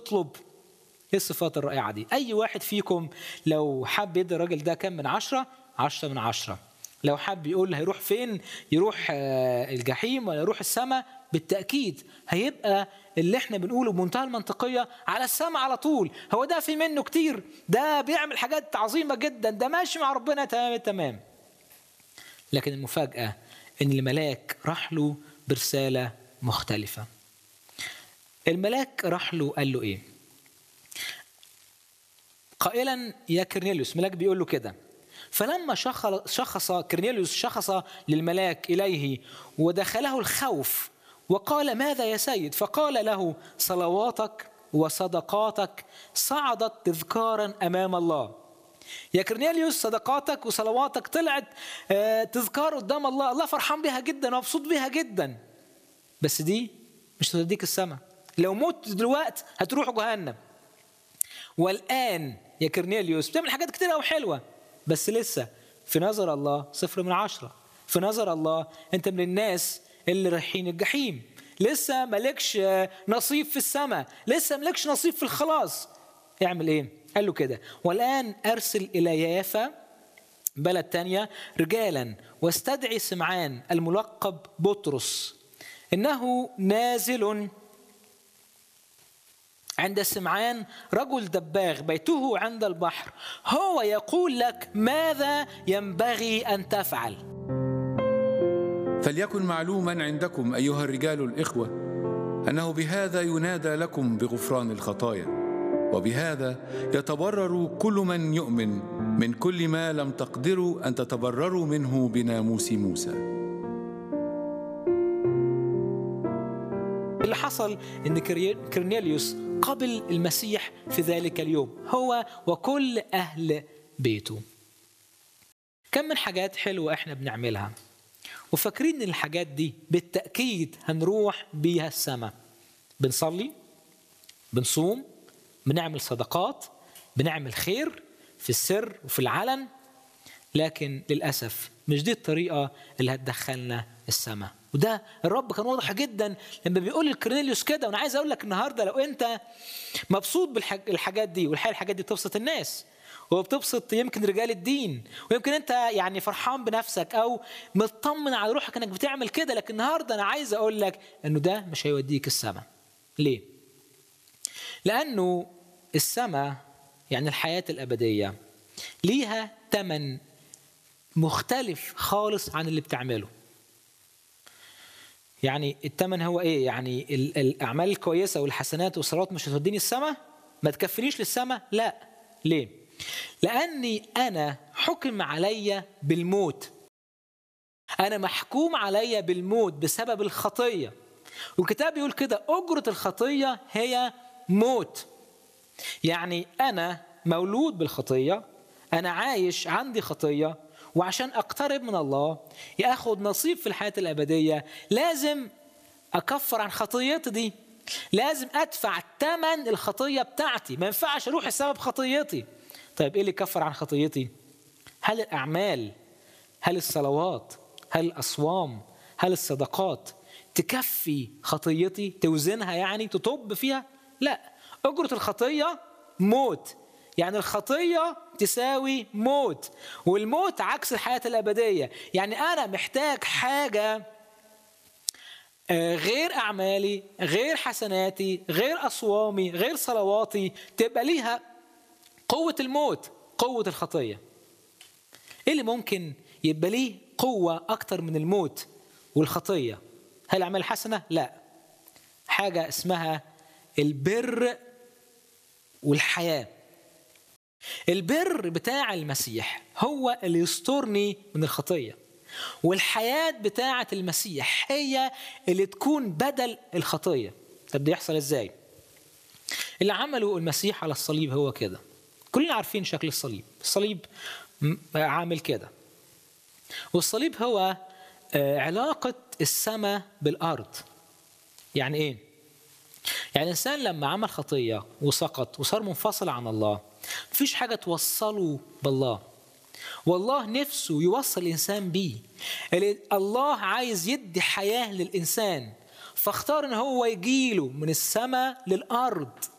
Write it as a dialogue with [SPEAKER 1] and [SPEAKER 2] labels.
[SPEAKER 1] تطلب ايه الصفات الرائعة دي أي واحد فيكم لو حب يدي الراجل ده كام من عشرة عشرة من عشرة لو حب يقول هيروح فين يروح آه، الجحيم ولا يروح السماء بالتأكيد هيبقى اللي احنا بنقوله بمنتهى المنطقية على السماء على طول هو ده في منه كتير ده بيعمل حاجات عظيمة جدا ده ماشي مع ربنا تمام تمام لكن المفاجأة إن الملاك راح له برسالة مختلفة الملاك راح له قال له إيه قائلا يا كرنيليوس ملاك بيقول له كده فلما شخ- شخص كرنيليوس شخص للملاك إليه ودخله الخوف وقال ماذا يا سيد فقال له صلواتك وصدقاتك صعدت تذكارا أمام الله يا كرنيليوس صدقاتك وصلواتك طلعت آه، تذكار قدام الله الله فرحان بيها جدا ومبسوط بيها جدا بس دي مش هتوديك السماء لو مت دلوقتي هتروح جهنم والآن يا كرنيليوس بتعمل حاجات كتير أوي حلوة بس لسه في نظر الله صفر من عشرة في نظر الله أنت من الناس اللي رايحين الجحيم لسه مالكش آه، نصيب في السماء لسه مالكش نصيب في الخلاص يعمل ايه قال له كده والآن أرسل إلى يافا بلد تانية رجالا واستدعي سمعان الملقب بطرس إنه نازل عند سمعان رجل دباغ بيته عند البحر هو يقول لك ماذا ينبغي أن تفعل
[SPEAKER 2] فليكن معلوما عندكم ايها الرجال الاخوه انه بهذا ينادى لكم بغفران الخطايا وبهذا يتبرر كل من يؤمن من كل ما لم تقدروا ان تتبرروا منه بناموس موسى
[SPEAKER 1] اللي حصل ان كري- كرنيليوس قبل المسيح في ذلك اليوم هو وكل اهل بيته كم من حاجات حلوه احنا بنعملها وفاكرين ان الحاجات دي بالتاكيد هنروح بيها السماء بنصلي بنصوم بنعمل صدقات بنعمل خير في السر وفي العلن لكن للأسف مش دي الطريقة اللي هتدخلنا السماء وده الرب كان واضح جدا لما بيقول لكرنيليوس كده وانا عايز اقول لك النهارده لو انت مبسوط بالحاجات دي والحقيقه الحاجات دي بتبسط الناس وبتبسط يمكن رجال الدين ويمكن انت يعني فرحان بنفسك او مطمن على روحك انك بتعمل كده لكن النهارده انا عايز اقول لك انه ده مش هيوديك السماء ليه لانه السماء يعني الحياه الابديه ليها ثمن مختلف خالص عن اللي بتعمله يعني الثمن هو ايه يعني ال- الاعمال الكويسه والحسنات والصلوات مش هتوديني السماء ما تكفنيش للسماء لا ليه لاني انا حكم عليا بالموت انا محكوم عليا بالموت بسبب الخطيه والكتاب يقول كده اجره الخطيه هي موت يعني انا مولود بالخطيه انا عايش عندي خطيه وعشان اقترب من الله ياخد نصيب في الحياه الابديه لازم اكفر عن خطيتي دي لازم ادفع ثمن الخطيه بتاعتي ما ينفعش اروح السبب خطيتي طيب ايه اللي يكفر عن خطيتي هل الاعمال هل الصلوات هل الاصوام هل الصدقات تكفي خطيتي توزنها يعني تطب فيها لا اجره الخطيه موت يعني الخطيه تساوي موت والموت عكس الحياه الابديه يعني انا محتاج حاجه آه، غير اعمالي غير حسناتي غير اصوامي غير صلواتي تبقى ليها قوه الموت قوه الخطيه ايه اللي ممكن يبقى ليه قوه اكتر من الموت والخطيه هل الاعمال حسنه لا حاجه اسمها البر والحياه البر بتاع المسيح هو اللي يسترني من الخطيه والحياه بتاعه المسيح هي اللي تكون بدل الخطيه طب ده يحصل ازاي اللي عمله المسيح على الصليب هو كده كلنا عارفين شكل الصليب الصليب م- عامل كده والصليب هو آه، علاقة السماء بالأرض يعني إيه؟ يعني الإنسان لما عمل خطية وسقط وصار منفصل عن الله مفيش حاجة توصله بالله والله نفسه يوصل الإنسان بيه اللي الله عايز يدي حياة للإنسان فاختار إن هو يجيله من السماء للأرض